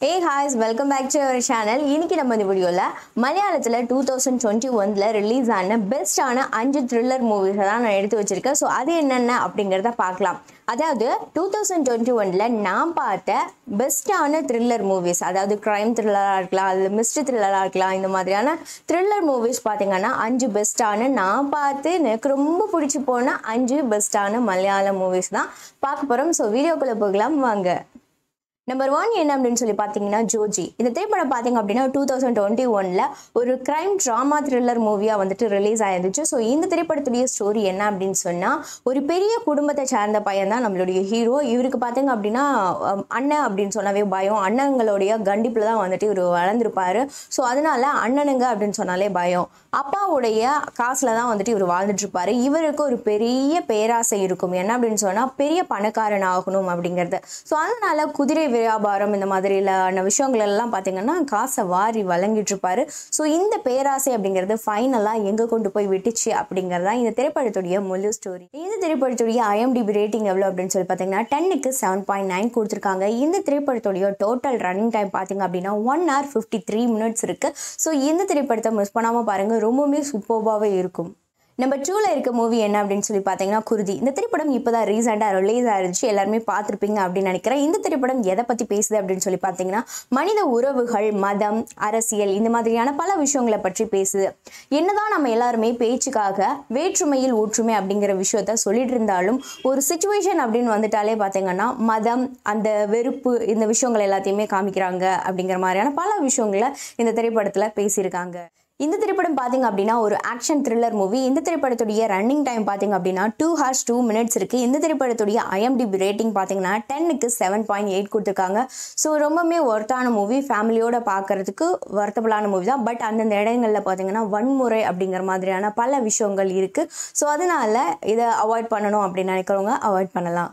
ஏ ஹாய்ஸ் welcome back to our channel இன்னைக்கு நம்ம இந்த வீடியோவில் மலையாளத்தில் டூ தௌசண்ட் டுவெண்ட்டி ஒனில் ரிலீஸ் ஆன பெஸ்ட்டான அஞ்சு த்ரில்லர் மூவிஸை தான் நான் எடுத்து வச்சிருக்கேன் ஸோ அது என்னென்ன அப்படிங்கிறத பார்க்கலாம் அதாவது டூ தௌசண்ட் டுவெண்ட்டி ஒனில் நான் பார்த்த பெஸ்ட்டான த்ரில்லர் மூவிஸ் அதாவது க்ரைம் த்ரில்லராக இருக்கலாம் அது மிஸ்ட்ரி த்ரில்லராக இருக்கலாம் இந்த மாதிரியான த்ரில்லர் மூவிஸ் பார்த்தீங்கன்னா அஞ்சு பெஸ்ட்டான நான் பார்த்து எனக்கு ரொம்ப பிடிச்சி போன அஞ்சு பெஸ்ட்டான மலையாள மூவிஸ் தான் பார்க்க போகிறோம் ஸோ வீடியோக்குள்ளே போகலாம் வாங்க நம்பர் ஒன் என்ன அப்படின்னு சொல்லி பார்த்தீங்கன்னா ஜோஜி இந்த திரைப்படம் பார்த்தீங்க அப்படின்னா டூ தௌசண்ட் டுவெண்ட்டி ஒனில் ஒரு க்ரைம் ட்ராமா த்ரில்லர் மூவியாக வந்துட்டு ரிலீஸ் ஆயிருந்துச்சு ஸோ இந்த திரைப்படத்துடைய ஸ்டோரி என்ன அப்படின்னு சொன்னால் ஒரு பெரிய குடும்பத்தை சார்ந்த பையன் தான் நம்மளுடைய ஹீரோ இவருக்கு பார்த்தீங்க அப்படின்னா அம், அண்ணன் அப்படின்னு சொன்னாவே பயம் அண்ணங்களுடைய கண்டிப்பில் தான் வந்துட்டு இவர் வளர்ந்துருப்பாரு ஸோ அதனால அண்ணனுங்க அப்படின்னு சொன்னாலே பயம் அப்பாவுடைய காசில் தான் வந்துட்டு இவர் வாழ்ந்துட்டு இருப்பாரு இவருக்கு ஒரு பெரிய பேராசை இருக்கும் என்ன அப்படின்னு சொன்னால் பெரிய பணக்காரன் ஆகணும் அப்படிங்கிறது ஸோ அதனால குதிரை வியாபாரம் இந்த மாதிரியான விஷயங்கள் எல்லாம் பார்த்தீங்கன்னா காசை வாரி வழங்கிட்டு இருப்பாரு ஸோ இந்த பேராசை அப்படிங்கிறது ஃபைனலாக எங்கே கொண்டு போய் விட்டுச்சு அப்படிங்கிறது தான் இந்த திரைப்படத்துடைய முழு ஸ்டோரி இந்த திரைப்படத்துடைய ஐஎம்டிபி ரேட்டிங் எவ்வளோ அப்படின்னு சொல்லி பார்த்தீங்கன்னா டென்னுக்கு செவன் பாயிண்ட் நைன் கொடுத்துருக்காங்க இந்த திரைப்படத்துடைய டோட்டல் ரன்னிங் டைம் பார்த்தீங்க அப்படின்னா one hour fifty three minutes இருக்குது ஸோ இந்த திரைப்படத்தை மிஸ் பண்ணாமல் பாருங்கள் ரொம்பவுமே சூப்பர்பாகவே இருக்கும் நம்பர் டூவில் இருக்க மூவி என்ன அப்படின்னு சொல்லி பார்த்தீங்கன்னா குருதி இந்த திரைப்படம் இப்போ தான் ரீசெண்டாக ரிலீஸ் ஆயிருச்சு எல்லாருமே பார்த்துருப்பீங்க அப்படின்னு நினைக்கிறேன் இந்த திரைப்படம் எதை பற்றி பேசுது அப்படின்னு சொல்லி பார்த்தீங்கன்னா மனித உறவுகள் மதம் அரசியல் இந்த மாதிரியான பல விஷயங்களை பற்றி பேசுது என்னதான் நம்ம எல்லாருமே பேச்சுக்காக வேற்றுமையில் ஒற்றுமை அப்படிங்கிற விஷயத்த சொல்லிட்டு இருந்தாலும் ஒரு சுச்சுவேஷன் அப்படின்னு வந்துட்டாலே பார்த்தீங்கன்னா மதம் அந்த வெறுப்பு இந்த விஷயங்கள் எல்லாத்தையுமே காமிக்கிறாங்க அப்படிங்கிற மாதிரியான பல விஷயங்களை இந்த திரைப்படத்தில் பேசியிருக்காங்க இந்த திரைப்படம் பார்த்தீங்க அப்படின்னா ஒரு ஆக்ஷன் த்ரில்லர் மூவி இந்த திரைப்படத்துடைய ரன்னிங் டைம் பார்த்தீங்க அப்படின்னா டூ ஹார்ஸ் டூ மினிட்ஸ் இருக்குது இந்த திரைப்படத்துடைய ஐஎம்டிபி ரேட்டிங் பார்த்தீங்கன்னா டென்னுக்கு செவன் பாயிண்ட் எயிட் கொடுத்துருக்காங்க ஸோ ரொம்பவுமே ஒர்த்தான மூவி ஃபேமிலியோட பார்க்கறதுக்கு வருத்தப்படான மூவி தான் பட் அந்தந்த இடங்களில் பார்த்தீங்கன்னா வன்முறை அப்படிங்கிற மாதிரியான பல விஷயங்கள் இருக்குது ஸோ அதனால இதை அவாய்ட் பண்ணணும் அப்படின்னு நினைக்கிறவங்க அவாய்ட் பண்ணலாம்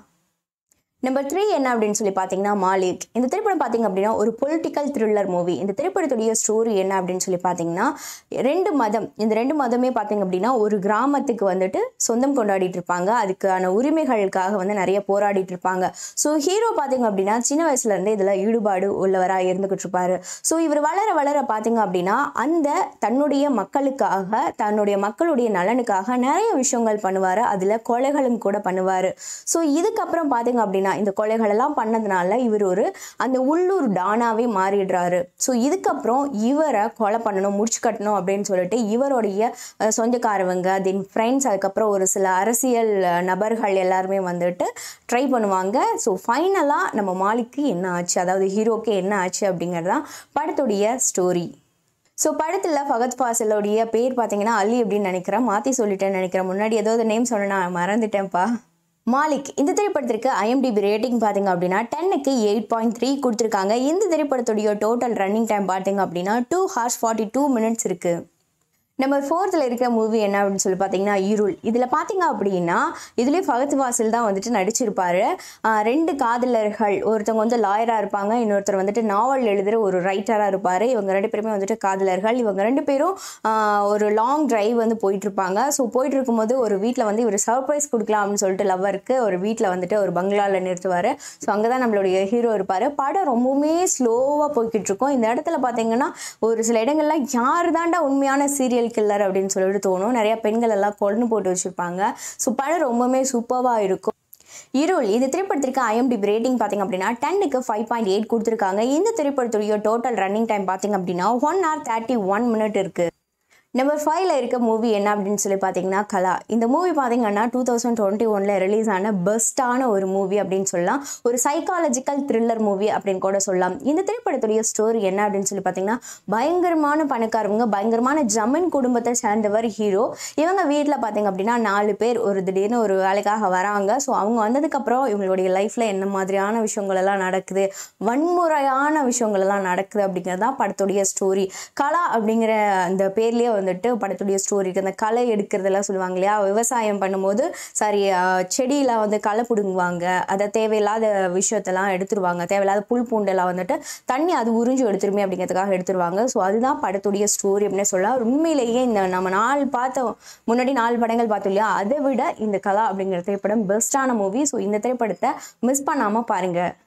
நம்பர் த்ரீ என்ன அப்படின்னு சொல்லி பார்த்தீங்கன்னா மாலிக் இந்த திரைப்படம் பார்த்தீங்க அப்படின்னா ஒரு பொலிட்டிக்கல் த்ரில்லர் மூவி இந்த திரைப்படத்துடைய ஸ்டோரி என்ன அப்படின்னு சொல்லி பார்த்தீங்கன்னா ரெண்டு மதம் இந்த ரெண்டு மதமே பார்த்தீங்க அப்படின்னா ஒரு கிராமத்துக்கு வந்துட்டு சொந்தம் கொண்டாடிட்டு இருப்பாங்க அதுக்கான உரிமைகளுக்காக வந்து நிறைய போராடிட்டு இருப்பாங்க ஸோ ஹீரோ பார்த்தீங்க அப்படின்னா சின்ன வயசுல இருந்தே இதில் ஈடுபாடு உள்ளவராக இருந்துகிட்டு இருப்பாரு ஸோ இவர் வளர வளர பார்த்தீங்க அப்படின்னா அந்த தன்னுடைய மக்களுக்காக தன்னுடைய மக்களுடைய நலனுக்காக நிறைய விஷயங்கள் பண்ணுவார் அதில் கொலைகளும் கூட பண்ணுவார் ஸோ இதுக்கப்புறம் பார்த்தீங்க அப்படின்னா இந்த கொலைகள் எல்லாம் பண்ணதுனால இவர் ஒரு அந்த உள்ளூர் டானாவே மாறிடுறாரு ஸோ இதுக்கப்புறம் இவரை கொலை பண்ணணும் முடிச்சு கட்டணும் அப்படின்னு சொல்லிட்டு இவருடைய அஹ், சொந்தக்காரவங்க தென் ஃப்ரெண்ட்ஸ் அதுக்கப்புறம் ஒரு சில அரசியல் அஹ், நபர்கள் எல்லாருமே வந்துட்டு ட்ரை பண்ணுவாங்க ஸோ ஃபைனலாக நம்ம மாலிக்கு என்ன ஆச்சு அதாவது ஹீரோக்கு என்ன ஆச்சு அப்படிங்கிறது தான் படத்துடைய ஸ்டோரி ஸோ படத்தில் ஃபகத் ஃபாசிலோடைய பேர் பார்த்தீங்கன்னா அலி அப்படின்னு நினைக்கிறேன் மாற்றி சொல்லிட்டேன்னு நினைக்கிறேன் முன்னாடி ஏதோ ஒரு நேம் சொன்னேன் நான் மறந்துட்டேன்ப்பா மாலிக் இந்த திரைப்படத்திற்கு ஐஎம்டிபி ரேட்டிங் பார்த்தீங்க அப்படின்னா டென்னுக்கு எயிட் பாயிண்ட் த்ரீ கொடுத்துருக்காங்க இந்த திரைப்படத்துடைய டோட்டல் ரன்னிங் டைம் பார்த்தீங்க அப்படின்னா two hours forty two minutes இருக்குது நம்பர் ஃபோர்த்தில் இருக்கிற மூவி என்ன அப்படின்னு சொல்லி பார்த்தீங்கன்னா இருள் இதில் பார்த்தீங்க அப்படின்னா இதுலேயும் ஃபகத் வாசில் தான் வந்துட்டு நடிச்சிருப்பாரு ஆஹ் ரெண்டு காதலர்கள் ஒருத்தவங்க வந்து லாயராக இருப்பாங்க இன்னொருத்தர் வந்துட்டு நாவல் எழுதுகிற ஒரு ரைட்டராக இருப்பார் இவங்க ரெண்டு பேருமே வந்துட்டு காதலர்கள் இவங்க ரெண்டு பேரும் ஆஹ் ஒரு லாங் டிரைவ் வந்து போயிட்டு இருப்பாங்க ஸோ போயிட்டு இருக்கும்போது ஒரு வீட்டில் வந்து இவர் சர்ப்ரைஸ் கொடுக்கலாம் அப்படின்னு சொல்லிட்டு லவ்வருக்கு ஒரு வீட்டில் வந்துட்டு ஒரு பங்களாவில் நிறுத்துவார் ஸோ அங்கே தான் நம்மளுடைய ஹீரோ இருப்பார் படம் ரொம்பவுமே ஸ்லோவாக போய்கிட்டு இருக்கும் இந்த இடத்துல பார்த்தீங்கன்னா ஒரு சில இடங்கள்ல யார் தாண்டா உண்மையான சீரியல் கில்லர் அப்படின்னு சொல்லிட்டு தோணும் நிறைய பெண்கள் எல்லாம் கொண்டு போட்டு வச்சுருப்பாங்க ஸோ படம் ரொம்பவுமே சூப்பராக இருக்கும் இருள் இந்த திரைப்படத்திற்கு ஐஎம்டிபி ரேட்டிங் பார்த்தீங்க அப்படின்னா டென்னுக்கு ஃபைவ் பாயிண்ட் எயிட் கொடுத்துருக்காங்க இந்த திரைப்படத்துடைய டோட்டல் ரன்னிங் டைம் பார்த்தீங்க அப்படின்னா one hour thirty one minute இருக்குது நம்பர் ஃபைவ்ல இருக்க மூவி என்ன அப்படின்னு சொல்லி பார்த்தீங்கன்னா கலா இந்த மூவி பார்த்தீங்கன்னா டூ தௌசண்ட் டுவெண்ட்டி ஒனில் ரிலீஸ் ஆன பெஸ்ட்டான ஒரு மூவி அப்படின்னு சொல்லலாம் ஒரு சைக்காலஜிக்கல் த்ரில்லர் மூவி அப்படின்னு கூட சொல்லலாம் இந்த திரைப்படத்துடைய ஸ்டோரி என்ன அப்படின்னு சொல்லி பார்த்தீங்கன்னா பயங்கரமான பணக்காரவங்க பயங்கரமான ஜமீன் குடும்பத்தை சேர்ந்தவர் ஹீரோ இவங்க வீட்டில் பார்த்தீங்க அப்படின்னா நாலு பேர் ஒரு திடீர்னு ஒரு வேலைக்காக வராங்க ஸோ அவங்க வந்ததுக்கப்புறம் இவங்களுடைய லைஃப்பில் என்ன மாதிரியான விஷயங்கள் எல்லாம் நடக்குது வன்முறையான விஷயங்கள் எல்லாம் நடக்குது அப்படிங்கிறது தான் படத்துடைய ஸ்டோரி கலா அப்படிங்கிற அந்த பேர்லேயே வந்துட்டு படத்துடைய ஸ்டோரி இருக்குது அந்த களை எடுக்கிறதெல்லாம் சொல்லுவாங்க இல்லையா விவசாயம் பண்ணும்போது சாரி செடியில் வந்து களை பிடுங்குவாங்க அதை தேவையில்லாத விஷயத்தெல்லாம் எடுத்துருவாங்க தேவையில்லாத புல் பூண்டெல்லாம் வந்துட்டு தண்ணி அது உறிஞ்சு எடுத்துருமே அப்படிங்கிறதுக்காக எடுத்துருவாங்க ஸோ அதுதான் படத்துடைய ஸ்டோரி அப்படின்னு சொல்லலாம் உண்மையிலேயே இந்த நம்ம நாலு பார்த்த முன்னாடி நாலு படங்கள் பார்த்தோம் இல்லையா அதை விட இந்த கலா அப்படிங்கிற திரைப்படம் பெஸ்ட்டான மூவி ஸோ இந்த திரைப்படத்தை மிஸ் பண்ணாமல் பாருங்கள் ஸோ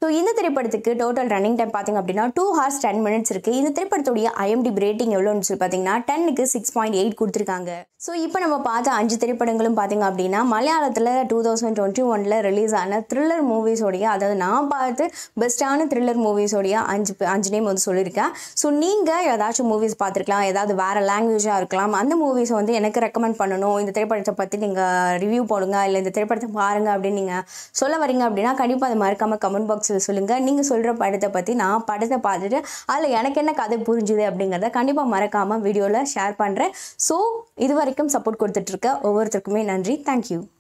ஸோ இந்த திரைப்படத்துக்கு டோட்டல் ரன்னிங் டைம் பார்த்தீங்க அப்படின்னா டூ ஹார்ஸ் டென் மினிட்ஸ் இருக்குது இந்த திரைப்படத்துடைய ஐஎம்டி ரேட்டிங் எவ்வளோன்னு சொல்லி பார்த்தீங்கன்னா டென்னுக்கு சிக்ஸ் பாயிண்ட் எயிட் கொடுத்துருக்காங்க ஸோ இப்போ நம்ம பார்த்த அஞ்சு திரைப்படங்களும் பார்த்தீங்க அப்படின்னா மலையாளத்தில் டூ தௌசண்ட் டுவெண்ட்டி ஒனில் ரிலீஸ் ஆன த்ரில்லர் மூவிஸோடைய அதாவது நான் பார்த்து பெஸ்ட்டான த்ரில்லர் மூவிஸோடைய அஞ்சு பே- அஞ்சு நேம் வந்து சொல்லியிருக்கேன் ஸோ நீங்கள் ஏதாச்சும் மூவிஸ் பார்த்துருக்கலாம் ஏதாவது வேறு லாங்குவேஜாக இருக்கலாம் அந்த மூவிஸை வந்து எனக்கு ரெக்கமெண்ட் பண்ணணும் இந்த திரைப்படத்தை பற்றி நீங்கள் ரிவ்யூ போடுங்க இல்லை இந்த திரைப்படத்தை பாருங்க அப்படின்னு நீங்கள் சொல்ல வரீங்க அப்படின்னா கண்டிப்பாக அதை மறக்காமல் கமெண்ட் பாக்ஸில் சொல்லுங்கள் நீங்கள் சொல்கிற படத்தை பற்றி நான் படத்தை பார்த்துட்டு அதில் எனக்கு என்ன கதை புரிஞ்சுது அப்படிங்கிறத கண்டிப்பாக மறக்காமல் வீடியோவில் ஷேர் பண்ணுறேன் ஸோ இது வரைக்கும் சப்போர்ட் கொடுத்துட்ருக்க ஒவ்வொருத்தருக்குமே நன்றி தேங்க்யூ